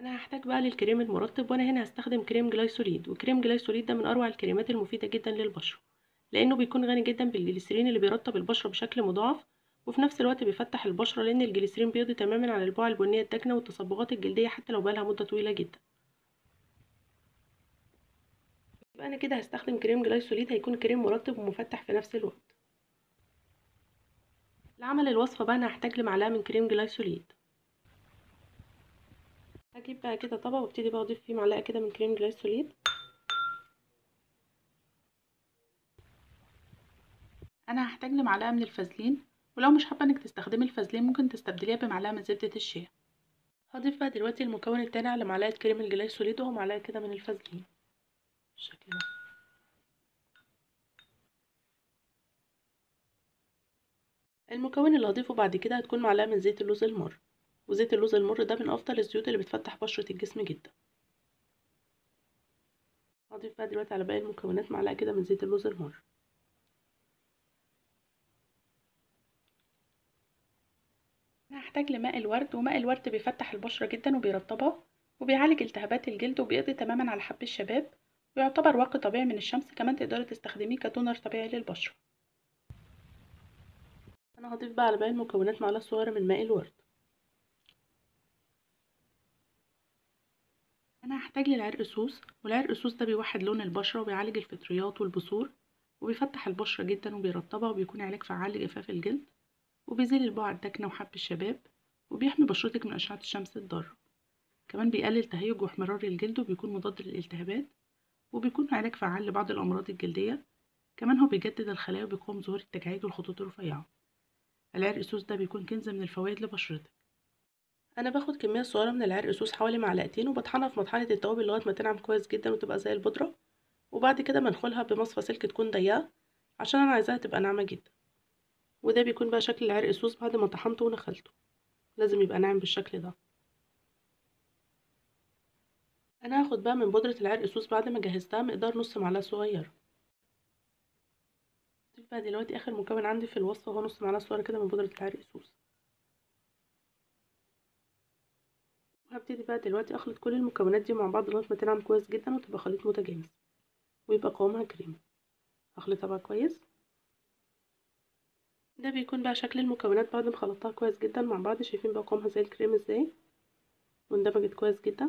انا هحتاج بقى للكريم المرطب وانا هنا هستخدم كريم جلايسوليد وكريم جلايسوليد ده من اروع الكريمات المفيده جدا للبشره لانه بيكون غني جدا بالجليسرين اللي بيرطب البشره بشكل مضاعف وفي نفس الوقت بيفتح البشره لان الجليسرين بيقضي تماما على البقع البنيه الداكنه والتصبغات الجلديه حتى لو بقالها مده طويله جدا يبقى انا كده هستخدم كريم جلايسوليد هيكون كريم مرطب ومفتح في نفس الوقت لعمل الوصفه بقى انا هحتاج لمعلقه من كريم جلايسوليد هجيب بقى كده طبق وابتدي بقى اضيف فيه معلقه كده من كريم جلايسوليد انا هحتاج لمعلقه من الفازلين ولو مش حابه انك تستخدمي الفازلين ممكن تستبدليها بمعلقه من زبده الشيا هضيف بقى دلوقتي المكون التاني على معلقه كريم الجلايسوليد وهو معلقه كده من الفازلين بالشكل ده المكون اللي هضيفه بعد كده هتكون معلقه من زيت اللوز المر وزيت اللوز المر ده من افضل الزيوت اللي بتفتح بشره الجسم جدا هضيف بقى دلوقتي على باقي المكونات معلقه كده من زيت اللوز المر انا هحتاج لماء الورد وماء الورد بيفتح البشره جدا وبيرطبها وبيعالج التهابات الجلد وبيقضي تماما على حب الشباب ويعتبر واقي طبيعي من الشمس كمان تقدري تستخدميه كتونر طبيعي للبشره انا هضيف بقى على باقي المكونات معلقه صغيره من ماء الورد انا هحتاج للعرق سوس والعرق سوس ده بيوحد لون البشره وبيعالج الفطريات والبثور وبيفتح البشره جدا وبيرطبها وبيكون علاج فعال لجفاف الجلد وبيزيل البقع الداكنه وحب الشباب وبيحمي بشرتك من اشعه الشمس الضاره كمان بيقلل تهيج واحمرار الجلد وبيكون مضاد للالتهابات وبيكون علاج فعال لبعض الامراض الجلديه كمان هو بيجدد الخلايا وبيقاوم ظهور التجاعيد والخطوط الرفيعه العرق سوس ده بيكون كنز من الفوائد لبشرتك انا باخد كميه صغيره من العرق سوس حوالي معلقتين وبطحنها في مطحنه التوابل لغايه ما تنعم كويس جدا وتبقى زي البودره وبعد كده بنخلها بمصفى سلك تكون ضيقه عشان انا عايزاها تبقى ناعمه جدا وده بيكون بقى شكل العرق سوس بعد ما طحنته ونخلته لازم يبقى ناعم بالشكل ده انا هاخد بقى من بودره العرق سوس بعد ما جهزتها مقدار نص معلقه صغيره اضيف بقى دلوقتي اخر مكون عندي في الوصفه هو نص معلقه صغيره كده من بودره العرق سوس وهبتدي بقى دلوقتي اخلط كل المكونات دي مع بعض لغايه ما تنعم كويس جدا وتبقى خليط متجانس ويبقى قوامها كريمي هخلطها بقى كويس ده بيكون بقى شكل المكونات بعد ما خلطتها كويس جدا مع بعض شايفين بقى قوامها زي الكريم ازاي واندمجت كويس جدا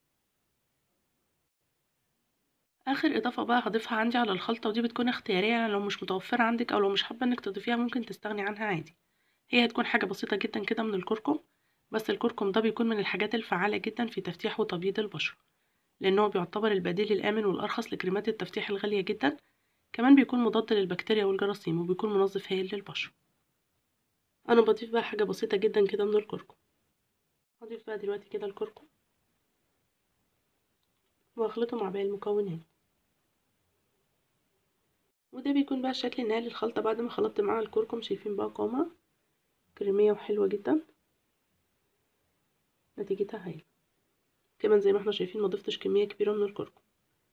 اخر اضافه بقى هضيفها عندي على الخلطه ودي بتكون اختياريه يعني لو مش متوفره عندك او لو مش حابه انك تضيفيها ممكن تستغني عنها عادي هي هتكون حاجه بسيطه جدا كده من الكركم بس الكركم ده بيكون من الحاجات الفعاله جدا في تفتيح وتبييض البشره لانه بيعتبر البديل الامن والارخص لكريمات التفتيح الغاليه جدا كمان بيكون مضاد للبكتيريا والجراثيم وبيكون منظف هايل للبشره انا بضيف بقى حاجه بسيطه جدا كده من الكركم هضيف بقى دلوقتي كده الكركم واخلطه مع باقي المكونات وده بيكون بقى الشكل النهائي للخلطة بعد ما خلطت معاها الكركم شايفين بقى قوامها كريمية وحلوة جدا نتيجتها هايلة كمان زي ما احنا شايفين مضفتش كمية كبيرة من الكركم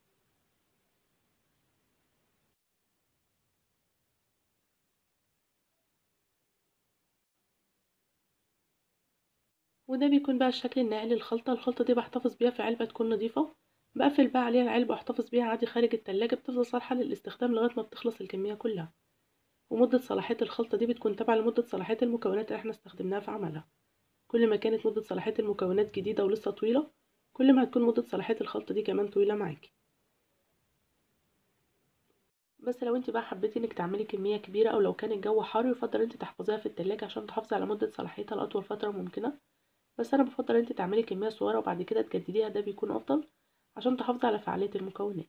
وده بيكون بقى الشكل النهائي للخلطة الخلطة دي بحتفظ بيها في علبة تكون نظيفة بقفل بقى عليها العلبة واحتفظ بيها عادي خارج التلاجة بتفضل صالحة للاستخدام لغاية ما بتخلص الكمية كلها ومدة صلاحية الخلطة دي بتكون تابعة لمدة صلاحية المكونات اللي احنا استخدمناها في عملها كل ما كانت مدة صلاحية المكونات جديدة ولسه طويلة كل ما هتكون مدة صلاحية الخلطة دي كمان طويلة معاكي بس لو انت بقى حبيتي انك تعملي كمية كبيرة او لو كان الجو حار يفضل انت تحفظيها في التلاجة عشان تحافظي على مدة صلاحيتها لأطول فترة ممكنة بس انا بفضل انت تعملي كمية صغيرة وبعد كده تجدديها ده بيكون افضل عشان تحافظي على فعالية المكونات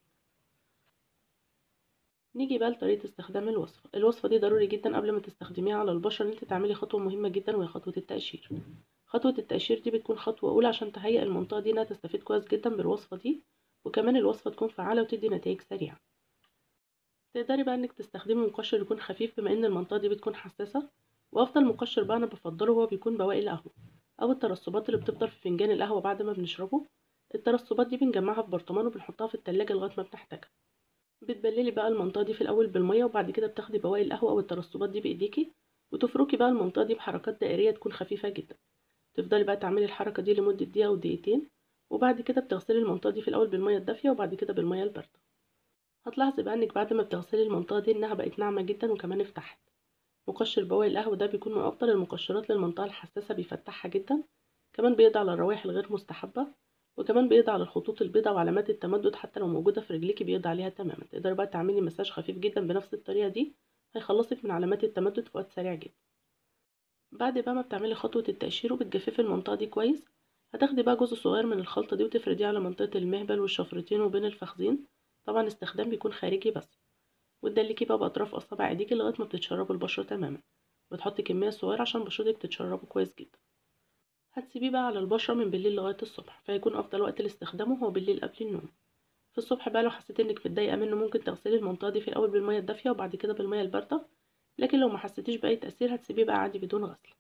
نيجي بقى لطريقة استخدام الوصفة الوصفة دي ضروري جدا قبل ما تستخدميها على البشرة ان انت تعملي خطوة مهمة جدا وهي خطوة التقشير خطوة التقشير دي بتكون خطوة أولى عشان تهيئ المنطقة دي انها تستفيد كويس جدا بالوصفة دي وكمان الوصفة تكون فعالة وتدي نتائج سريعة تقدري بقى انك تستخدمي مقشر يكون خفيف بما ان المنطقة دي بتكون حساسة وافضل مقشر بقى انا بفضله هو بيكون بواقي القهوة او الترسبات اللي بتفضل في فنجان القهوة بعد ما بنشربه الترسبات دي بنجمعها في برطمان وبنحطها في التلاجة لغاية ما بنحتاجها بتبللي بقى المنطقة دي في الأول بالمية وبعد كده بتاخدي بواقي القهوة أو الترسبات دي بإيديكي وتفركي بقى المنطقة دي بحركات دائرية تكون خفيفة جدا تفضلي بقى تعملي الحركة دي لمدة دقيقة أو دقيقتين وبعد كده بتغسلي المنطقة دي في الأول بالمية الدافية وبعد كده بالمية الباردة هتلاحظي بقى انك بعد ما بتغسلي المنطقة دي انها بقت ناعمة جدا وكمان افتحت مقشر بواقي القهوة ده بيكون من أفضل المقشرات للمنطقة الحساسة بيفتحها جدا كمان بيقضي على الروائح الغير مستحبة وكمان بيقضي على الخطوط البيضاء وعلامات التمدد حتى لو موجودة في رجليكي بيقضي عليها تماما تقدري بقى تعملي مساج خفيف جدا بنفس الطريقة دي هيخلصك من علامات التمدد في وقت سريع جدا بعد بقى ما بتعملي خطوة التقشير وبتجففي المنطقة دي كويس هتاخدي بقى جزء صغير من الخلطة دي وتفرديه على منطقة المهبل والشفرتين وبين الفخذين طبعا استخدام بيكون خارجي بس وتدلكي بقى بأطراف أصابع ايديكي لغاية ما بتتشربوا البشرة تماما وتحطي كمية صغيرة عشان بشرتك تتشربه كويس جدا هتسيبيه بقى على البشرة من بالليل لغاية الصبح فيكون أفضل وقت لاستخدامه هو بالليل قبل النوم في الصبح بقى لو حسيتي انك متضايقة منه ممكن تغسلي المنطقة دي في الأول بالمية الدافية وبعد كده بالمية الباردة لكن لو ما حسيتيش بأي تأثير هتسيبيه بقى عادي بدون غسل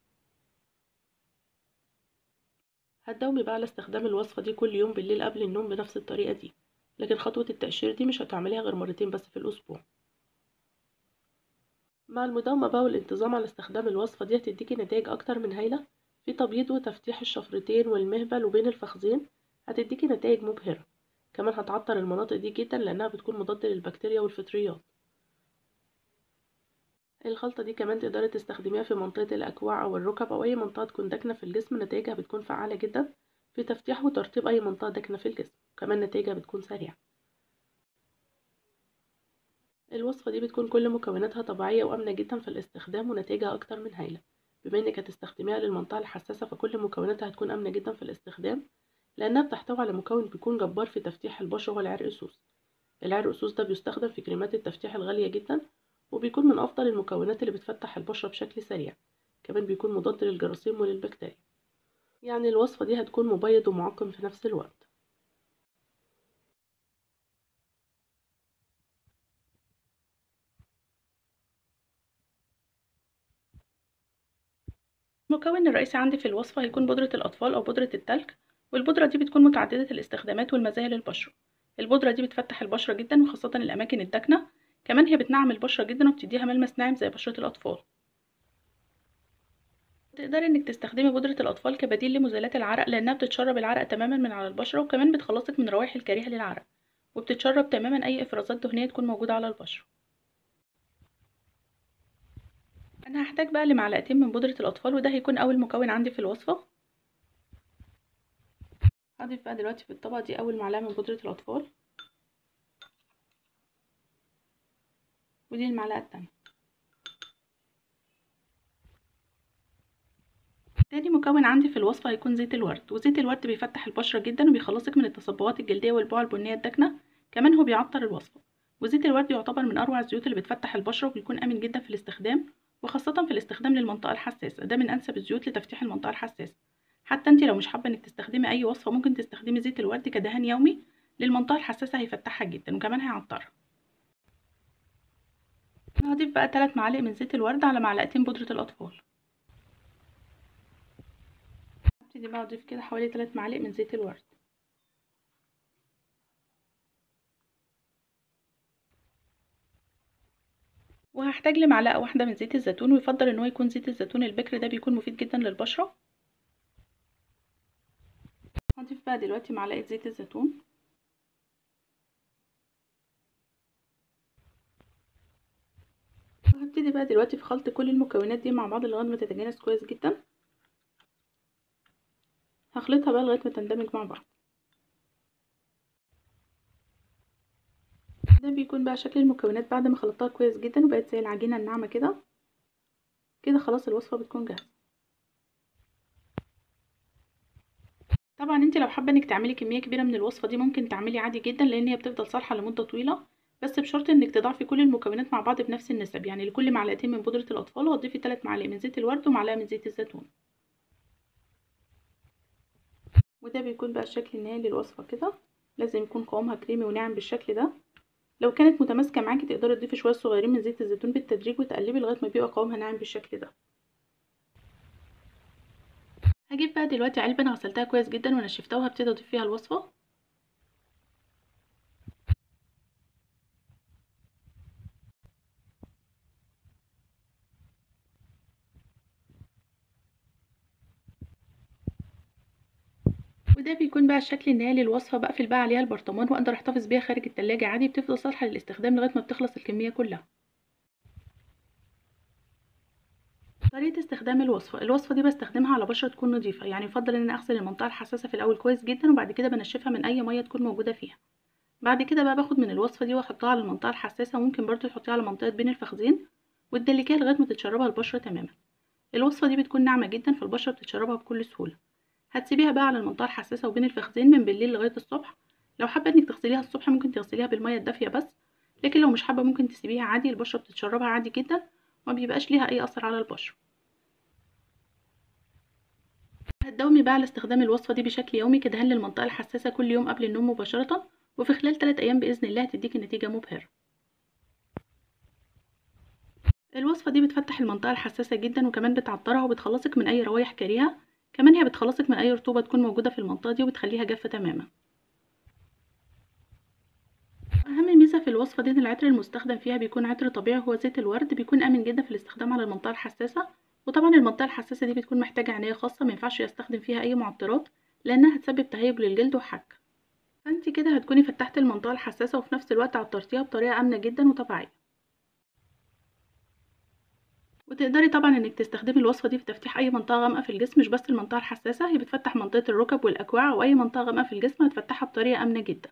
هتداومي بقى على استخدام الوصفة دي كل يوم بالليل قبل النوم بنفس الطريقة دي لكن خطوة التقشير دي مش هتعمليها غير مرتين بس في الأسبوع مع المداومة بقى والانتظام على استخدام الوصفة دي هتديكي نتائج أكتر من هايلة في تبييض وتفتيح الشفرتين والمهبل وبين الفخذين هتديكي نتائج مبهرة كمان هتعطر المناطق دي جدا لأنها بتكون مضادة للبكتيريا والفطريات الخلطة دي كمان تقدري تستخدميها في منطقة الأكواع أو الركب أو أي منطقة تكون داكنة في الجسم نتائجها بتكون فعالة جدا في تفتيح وترطيب أي منطقة داكنة في الجسم كمان نتائجها بتكون سريعة الوصفة دي بتكون كل مكوناتها طبيعية وآمنة جدا في الاستخدام ونتائجها أكتر من هايلة بما إنك هتستخدميها للمنطقة الحساسة فكل مكوناتها هتكون آمنة جدا في الاستخدام لأنها بتحتوي على مكون بيكون جبار في تفتيح البشرة وهو العرق سوس العرق سوس ده بيستخدم في كريمات التفتيح الغالية جدا وبيكون من أفضل المكونات اللي بتفتح البشرة بشكل سريع كمان بيكون مضاد للجراثيم وللبكتيريا يعني الوصفة دي هتكون مبيض ومعقم في نفس الوقت المكون الرئيسي عندي في الوصفة هيكون بودرة الأطفال أو بودرة التلج والبودرة دي بتكون متعددة الاستخدامات والمزايا للبشرة البودرة دي بتفتح البشرة جدا وخاصة الأماكن الداكنة كمان هي بتنعم البشرة جدا وبتديها ملمس ناعم زي بشرة الأطفال تقدري انك تستخدمي بودرة الأطفال كبديل لمزيلات العرق لأنها بتتشرب العرق تماما من على البشرة وكمان بتخلصك من روائح الكريهة للعرق وبتتشرب تماما أي إفرازات دهنية تكون موجودة على البشرة أنا هحتاج بقى لمعلقتين من بودرة الأطفال وده هيكون أول مكون عندي في الوصفة هضيف بقى دلوقتي في الطبق دي أول معلقة من بودرة الأطفال ودي المعلقة التانية تاني مكون عندي في الوصفة هيكون زيت الورد وزيت الورد بيفتح البشرة جدا وبيخلصك من التصبغات الجلدية والبقع البنية الداكنة كمان هو بيعطر الوصفة وزيت الورد يعتبر من أروع الزيوت اللي بتفتح البشرة وبيكون آمن جدا في الاستخدام وخاصة في الاستخدام للمنطقة الحساسة ده من أنسب الزيوت لتفتيح المنطقة الحساسة حتى انت لو مش حابة انك تستخدمي أي وصفة ممكن تستخدمي زيت الورد كدهان يومي للمنطقة الحساسة هيفتحها جدا وكمان هيعطرها هضيف بقى 3 معالق من زيت الورد على معلقتين بودرة الأطفال هبتدي بقى أضيف كده حوالي 3 معالق من زيت الورد وهحتاج لمعلقة واحدة من زيت الزيتون ويفضل ان هو يكون زيت الزيتون البكر ده بيكون مفيد جدا للبشرة هضيف بقى دلوقتي معلقة زيت الزيتون وهبتدي بقى دلوقتي في خلط كل المكونات دي مع بعض لغاية ما تتجانس كويس جدا هخلطها بقى لغاية ما تندمج مع بعض ده بيكون بقى شكل المكونات بعد ما خلطتها كويس جدا وبقت زي العجينة الناعمة كده كده خلاص الوصفة بتكون جاهزة طبعا انت لو حابة انك تعملي كمية كبيرة من الوصفة دي ممكن تعملي عادي جدا لان هي بتفضل صالحة لمدة طويلة بس بشرط انك تضاعفي كل المكونات مع بعض بنفس النسب يعني لكل معلقتين من بودرة الاطفال وهتضيفي 3 معالق من زيت الورد ومعلقة من زيت الزيتون وده بيكون بقى الشكل النهائي للوصفة كده لازم يكون قوامها كريمي وناعم بالشكل ده لو كانت متماسكة معاكي تقدري تضيفي شوية صغيرين من زيت الزيتون بالتدريج وتقلبي لغاية ما بيبقى قوامها ناعم بالشكل ده هجيب بقى دلوقتي علبة انا غسلتها كويس جدا ونشفتها وهبتدي اضيف فيها الوصفة وده بيكون بقى الشكل النهائي للوصفة بقفل بقى عليها البرطمان واقدر احتفظ بيها خارج التلاجة عادي بتفضل صالحة للاستخدام لغاية ما بتخلص الكمية كلها طريقة استخدام الوصفة الوصفة دي بستخدمها على بشرة تكون نظيفة يعني يفضل ان انا اغسل المنطقة الحساسة في الاول كويس جدا وبعد كده بنشفها من اي مية تكون موجودة فيها بعد كده بقى باخد من الوصفة دي واحطها على المنطقة الحساسة وممكن برضو تحطيها على منطقة بين الفخذين وتدلكيها لغاية ما تتشربها البشرة تماما الوصفة دي بتكون ناعمة جدا فالبشرة بتتشربها بكل سهولة هتسيبيها بقى على المنطقة الحساسة وبين الفخذين من بالليل لغاية الصبح لو حابة انك تغسليها الصبح ممكن تغسليها بالمية الدافية بس لكن لو مش حابة ممكن تسيبيها عادي البشرة بتتشربها عادي جدا وما بيبقاش ليها اي اثر على البشرة هتداومي بقى على استخدام الوصفة دي بشكل يومي كدهان للمنطقة الحساسة كل يوم قبل النوم مباشرة وفي خلال 3 أيام بإذن الله هتديكي نتيجة مبهرة الوصفة دي بتفتح المنطقة الحساسة جدا وكمان بتعطرها وبتخلصك من أي روايح كريهة كمان هي بتخلصك من أي رطوبة تكون موجودة في المنطقة دي وبتخليها جافة تماما أهم ميزة في الوصفة دي إن العطر المستخدم فيها بيكون عطر طبيعي هو زيت الورد بيكون آمن جدا في الاستخدام على المنطقة الحساسة وطبعا المنطقة الحساسة دي بتكون محتاجة عناية خاصة مينفعش يستخدم فيها أي معطرات لأنها هتسبب تهيج للجلد وحك فانت كده هتكوني فتحتي المنطقة الحساسة وفي نفس الوقت عطرتيها بطريقة آمنة جدا وطبيعية وتقدري طبعا انك تستخدمي الوصفة دي في تفتيح اي منطقة غامقة في الجسم مش بس المنطقة الحساسة هي بتفتح منطقة الركب والاكواع واي منطقة غامقة في الجسم هتفتحها بطريقة آمنة جدا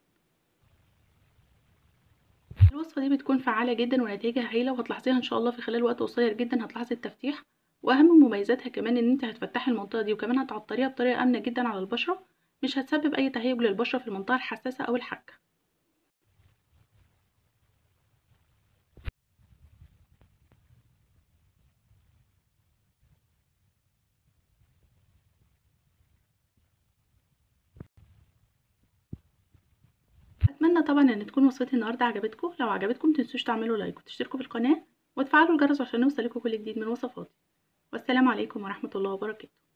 الوصفة دي بتكون فعالة جدا ونتيجة هايلة وهتلاحظيها ان شاء الله في خلال وقت قصير جدا هتلاحظي التفتيح واهم مميزاتها كمان ان انت هتفتحي المنطقة دي وكمان هتعطريها بطريقة آمنة جدا على البشرة مش هتسبب اي تهيج للبشرة في المنطقة الحساسة او الحكة اتمنى طبعا ان تكون وصفتي النهارده عجبتكم لو عجبتكم متنسوش تعملوا لايك وتشتركوا في القناه وتفعلوا الجرس عشان يوصلكوا كل جديد من وصفاتي والسلام عليكم ورحمه الله وبركاته